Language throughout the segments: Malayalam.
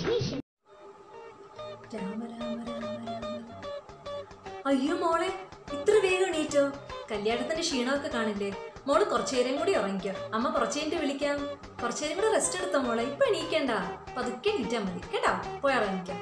രാമ രാമ രാമ രാമ അയ്യോ മോളെ ഇത്ര വേഗം എണീറ്റോ കല്യാണത്തിന്റെ ക്ഷീണമൊക്കെ കാണില്ലേ മോള് കുറച്ചു നേരം കൂടി ഉറങ്ങിക്കോ അമ്മ കുറച്ചു കഴിഞ്ഞിട്ട് വിളിക്കാം കുറച്ചു നേരം കൂടി റെസ്റ്റ് എടുത്തോ മോളെ ഇപ്പൊ എണീക്കണ്ട പതുക്കെ എണീറ്റാ മതി കേട്ടോ പോയി ഉറങ്ങിക്കാം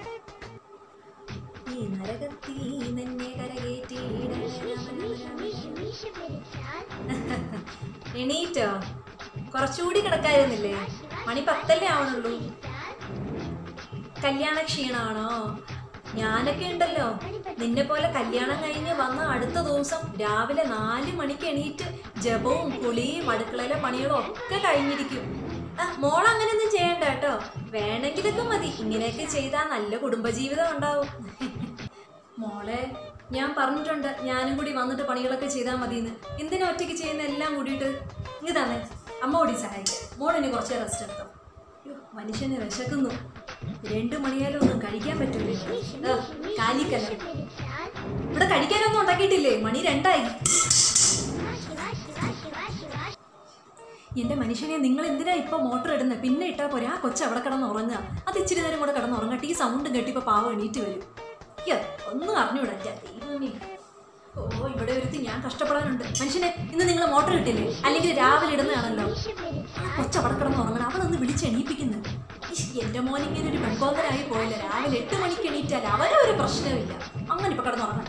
ഈ നരകത്തീ നിന്നെ കരകേറ്റിയിടണേ രാമ രാമ രാമ. എണീറ്റോ കുറച്ചുകൂടി കിടക്കായിരുന്നില്ലേ മണി പത്തല്ലേ ആവണുള്ളൂ കല്യാണ ക്ഷീണാണോ ഞാനൊക്കെ ഉണ്ടല്ലോ നിന്നെ പോലെ കല്യാണം കഴിഞ്ഞ് വന്ന അടുത്ത ദിവസം രാവിലെ നാല് മണിക്ക് എണീറ്റ് ജപവും കുളിയും അടുക്കളയിലെ പണികളും ഒക്കെ കഴിഞ്ഞിരിക്കും ആ മോൾ അങ്ങനെയൊന്നും ചെയ്യണ്ട കേട്ടോ വേണമെങ്കിലൊക്കെ മതി ഇങ്ങനെയൊക്കെ ചെയ്താൽ നല്ല കുടുംബജീവിതം ഉണ്ടാവും മോളെ ഞാൻ പറഞ്ഞിട്ടുണ്ട് ഞാനും കൂടി വന്നിട്ട് പണികളൊക്കെ ചെയ്താൽ മതിയെന്ന് എന്തിനാ ഒറ്റയ്ക്ക് ചെയ്യുന്ന എല്ലാം കൂടിയിട്ട് ഇങ്ങ് തന്നെ അമ്മ കൂടി സഹായിക്കാം മോളിനി കുറച്ച് റെസ്റ്റ് എടുത്തോ അയ്യോ, മനുഷ്യന് വിശക്കുന്നു രണ്ടു മണിയാലും ഒന്നും കഴിക്കാൻ പറ്റൂലേ കാലിക്കല്ല ഇവിടെ കഴിക്കാനൊന്നും ഉണ്ടാക്കിയിട്ടില്ലേ മണി രണ്ടായി എന്റെ മനുഷ്യനെ നിങ്ങൾ എന്തിനാ ഇപ്പൊ മോട്ടർ ഇടുന്നത് പിന്നെ ഇട്ടാ പോരെ ആ കൊച്ചു അവിടെ കിടന്ന് ഉറങ്ങുക അത് ഇച്ചിരി നേരം കൂടെ കിടന്ന് ഉറങ്ങട്ടെ ഈ സൗണ്ടും കേട്ടി ഇപ്പൊ പാവം എണീറ്റ് വരും അയ്യോ ഒന്നും അറിഞ്ഞൂടാ എൻ്റെ ദൈവമേ ഓ ഇവിടെ ഒരുത്തി ഞാൻ കഷ്ടപ്പെടാനുണ്ട് മനുഷ്യനെ ഇന്ന് നിങ്ങൾ മോട്ടർ ഇട്ടില്ലേ അല്ലെങ്കിൽ രാവിലെ ഇടുന്നതാണല്ലോ ആ കൊച്ചു അവിടെ കിടന്ന് ഉറങ്ങണം അവനൊന്ന് വിളിച്ച് എണീപ്പിക്കുന്നു ഇഷ്, എന്റെ മോൻ ഇങ്ങനെ ഒരു പെൺകോന്തരായി പോയില്ല രാവിലെ എട്ട് മണിക്ക് എണീറ്റാൽ അവരെ ഒരു പ്രശ്നമില്ല അങ്ങനെ ഇപ്പൊ കിടന്ന് ഉറങ്ങണ്ട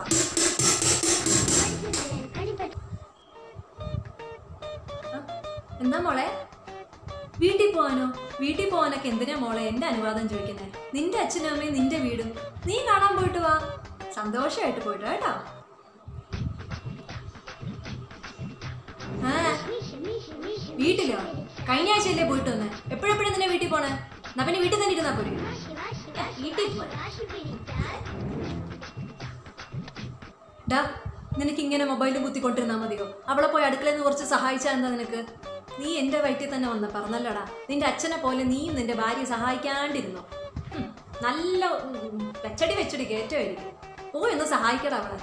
ആ, എന്താ മോളെ വീട്ടിൽ പോവാനോ വീട്ടിൽ പോവാനൊക്കെ എന്തിനാ മോളെ എന്റെ അനുവാദം ചോദിക്കുന്നത് നിന്റെ അച്ഛനും അമ്മയും നിന്റെ വീടും നീ കാണാൻ പോയിട്ട് വാ സന്തോഷമായിട്ട് പോയിട്ട് വാ കേട്ടോ ആ വീട്ടിലോ കഴിഞ്ഞ ആഴ്ചയല്ലേ പോയിട്ട് വന്നേ എപ്പോഴെപ്പോഴും നിന്നെ വീട്ടിൽ പോണേ എന്നാ പിന്നെ വീട്ടിൽ തന്നെ ഇരുന്നാ പോരെ ഏ, വീട്ടിൽ പോ ഡാ നിനക്ക് ഇങ്ങനെ മൊബൈലും കുത്തിക്കൊണ്ടിരുന്നാ മതിയോ അവളെ പോയി അടുക്കളയിൽ നിന്ന് കുറച്ച് സഹായിച്ചാ എന്താ നിനക്ക് നീ എന്റെ വയറ്റിൽ തന്നെ വന്ന പറഞ്ഞല്ലടാ നിന്റെ അച്ഛനെ പോലെ നീയും നിന്റെ ഭാര്യയെ സഹായിക്കാണ്ടിരുന്നു ഉം, നല്ല ഉം, വെച്ചടി വെച്ചടി കയറ്റമായിരിക്കും പോയി ഒന്ന് സഹായിക്കടാ അവളെ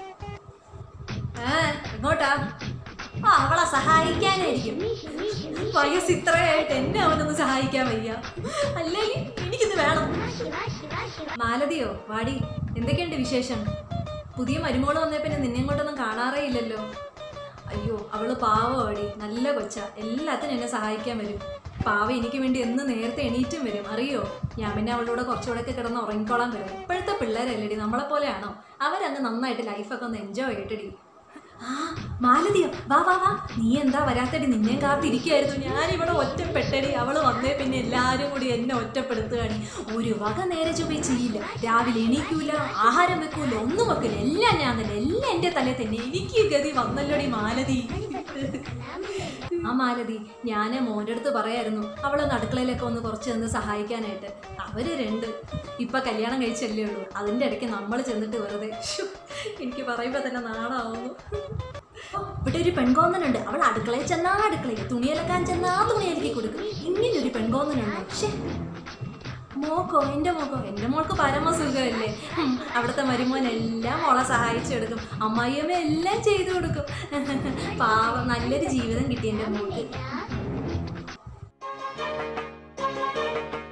ഏ എങ്ങോട്ടാ ആ അവളെ സഹായിക്കാനായിരിക്കും വയസ്സ് ഇത്രയായിട്ട് എന്നെ അവനൊന്ന് സഹായിക്കാൻ വയ്യ അല്ലെങ്കിൽ എനിക്കിത് വേണം മാലതിയോ വാടി എന്തൊക്കെയുണ്ട് വിശേഷം പുതിയ മരുമോള് വന്നേ പിന്നെ നിന്നെ കൊണ്ടൊന്നും കാണാറേ ഇല്ലല്ലോ അയ്യോ അവള് പാവമാടി നല്ല കൊച്ച എല്ലാത്തിനും എന്നെ സഹായിക്കാൻ വരും പാവ എനിക്ക് വേണ്ടി എന്ന് നേരത്തെ എണീറ്റും വരും അറിയോ ഞാൻ പിന്നെ അവളോട് കുറച്ചുകൂടെയൊക്കെ കിടന്ന് ഉറങ്ങിക്കോളാൻ വരും ഇപ്പോഴത്തെ പിള്ളേരല്ലേടി നമ്മളെ പോലെയാണോ അവരങ്ങ് നന്നായിട്ട് ലൈഫൊക്കെ ഒന്ന് എൻജോയ് ചെയ്യട്ടടി ആ മാലതിയോ വാ വാ വാ നീ എന്താ വരാത്തടി നിന്നെ കാത്തിരിക്കുമായിരുന്നു ഞാനിവിടെ ഒറ്റപ്പെട്ടടി അവള് വന്നേ പിന്നെ എല്ലാവരും കൂടി എന്നെ ഒറ്റപ്പെടുത്തുകയാണ് ഒരു വക നേരെ ചൊവ്വേ ചെയ്യില്ല രാവിലെ എണീക്കൂല ആഹാരം വെക്കൂല ഒന്നും വെക്കില്ല എല്ലാം ഞാൻ തന്നെ എല്ലാം എൻ്റെ തലേ തന്നെ എനിക്ക് ഈ ഗതി വന്നല്ലോടി മാലതി ആ മാലതി ഞാൻ മോൻ്റെ അടുത്ത് പറയായിരുന്നു അവളൊന്ന് അടുക്കളയിലൊക്കെ ഒന്ന് കുറച്ച് നിന്ന് സഹായിക്കാനായിട്ട് അവര് രണ്ട് ഇപ്പൊ കല്യാണം കഴിച്ചല്ലേ ഉള്ളൂ അതിൻ്റെ ഇടയ്ക്ക് നമ്മൾ ചെന്നിട്ട് വെറുതെ ശ്ശോ, എനിക്ക് പറയുമ്പോൾ തന്നെ നാണാവുന്നു ഓ, ഇവിടെ ഒരു പെൺകോന്നനുണ്ട് അവൾ അടുക്കളയിൽ ചെന്നാ അടുക്കളയിൽ തുണിയലക്കാൻ ചെന്നാ തുണിയലക്കി കൊടുക്കും ഇങ്ങനെ ഒരു പെൺകോന്നനുണ്ട് പക്ഷേ മോക്കോ എൻ്റെ മോക്കോ എൻ്റെ മോൾക്ക് പരമസുഖമല്ലേ ഉം, അവിടുത്തെ മരുമോൻ എല്ലാം മോളെ സഹായിച്ചെടുക്കും അമ്മായിയമ്മ എല്ലാം ചെയ്തു കൊടുക്കും പാവം നല്ലൊരു ജീവിതം കിട്ടി എൻ്റെ മോൾക്ക്